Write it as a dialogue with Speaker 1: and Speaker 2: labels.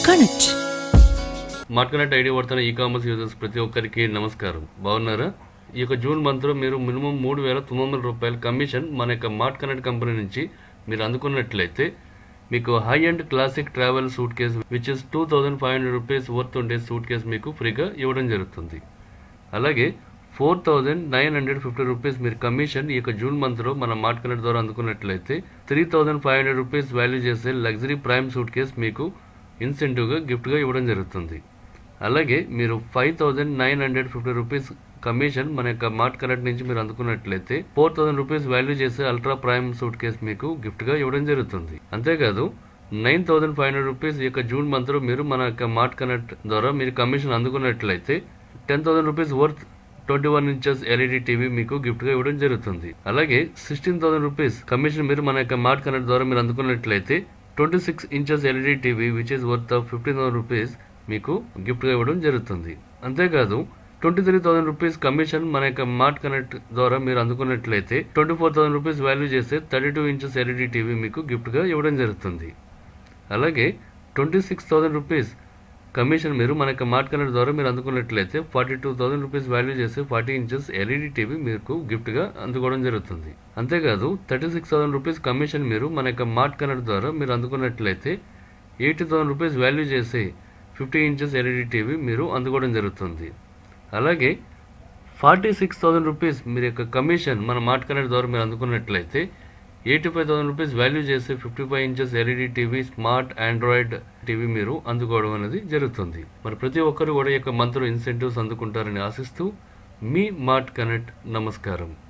Speaker 1: connect
Speaker 2: smart connect ID వాడుతున్న e commerce users ప్రతి ఒక్కరికి నమస్కారం బాగున్నారా ఈ యొక్క జూన్ మంత్లో మీరు మినిమం మూడు వేల తొమ్మిది వందల రూపాయల కమిషన్ మన యొక్క మార్ట్ కనెక్ట్ కంపెనీ నుంచి మీరు అందుకున్నట్లయితే మీకు high and classic travel suitcase which is two thousand five hundred rupees worth ఉండే సూట్ కేస్ మీకు ఫ్రీగా ఇవ్వడం జరుగుతుంది అలాగే four thousand nine hundred fifty rupees మీరు కమిషన్ ఈ యొక్క జూన్ మంత్లో మన మార్ట్ కనెక్ట్ ద్వారా అందుకున్నట్లయితే three thousand five hundred rupees value చేసే లగ్జరీ ప్రైమ్ సూట్ కేస్ మీకు ఇన్సెంటివ్గా గిఫ్ట్గా ఇవ్వడం జరుగుతుంది అలాగే మీరు five thousand nine hundred fifty rupees commission మన యొక్క మార్ట్ కనెక్ట్ నుంచి మీరు అందుకున్నట్లయితే ఫోర్ థౌసండ్ రూపీస్ వాల్యూ చేసే అల్ట్రా ప్రైమ్ సూట్ కేస్ మీకు గిఫ్ట్గా ఇవ్వడం జరుగుతుంది అంతేకాదు nine thousand five hundred rupees ఈ యొక్క జూన్ మంత్లో మీరు మన యొక్క మార్ట్ కనెక్ట్ ద్వారా మీరు కమిషన్ అందుకున్నట్లయితే ten thousand rupees worth twenty one inches LED TV మీకు గిఫ్ట్ గా ఇవ్వడం జరుగుతుంది అలాగే సిక్స్టీన్ థౌసండ్ రూపీస్ కమిషన్ మీరు మన యొక్క మార్ట్ కనెక్ట్ ద్వారా మీరు అందుకున్నట్లయితే twenty six inches LED TV which is worth of fifteen thousand rupees మీకు గిఫ్ట్ గా ఇవ్వడం జరుగుతుంది అంతేకాదు twenty three thousand rupees commission మన యొక్క మార్ట్ కనెక్ట్ ద్వారా మీరు అందుకున్నట్లయితే twenty four thousand rupees value చేస్తే thirty two inches LED TV మీకు గిఫ్ట్ గా ఇవ్వడం జరుగుతుంది అలాగే twenty six thousand rupees commission మీరు మన యొక్క మార్ట్ కనెక్ట్ ద్వారా మీరు అందుకున్నట్లయితే forty two thousand rupees value చేసి ఫార్టీ ఇంచెస్ ఎల్ఈడి టీవీ మీకు గిఫ్ట్గా అందుకోవడం జరుగుతుంది అంతేకాదు thirty six thousand rupees commission మీరు మన యొక్క మార్ట్ కనెక్ట్ ద్వారా మీరు అందుకున్నట్లయితే ఎయిటీ థౌసండ్ రూపీస్ వాల్యూ చేసి ఫిఫ్టీ ఇంచెస్ ఎల్ఈడి టీవీ మీరు అందుకోవడం జరుగుతుంది అలాగే ఫార్టీ సిక్స్ థౌసండ్ రూపీస్ మీరు యొక్క కమిషన్ మన మార్ట్ కనెక్ట్ ద్వారా మీరు అందుకున్నట్లయితే eighty five thousand rupees value చేసి fifty five inches LED TV smart android TV మీరు అందుకోవడం అనేది జరుగుతుంది మరి ప్రతి ఒక్కరు కూడా ఈ యొక్క మంత్లో ఇన్సెంటివ్స్ అందుకుంటారని ఆశిస్తూ మీ మార్ట్ కనెక్ట్ నమస్కారం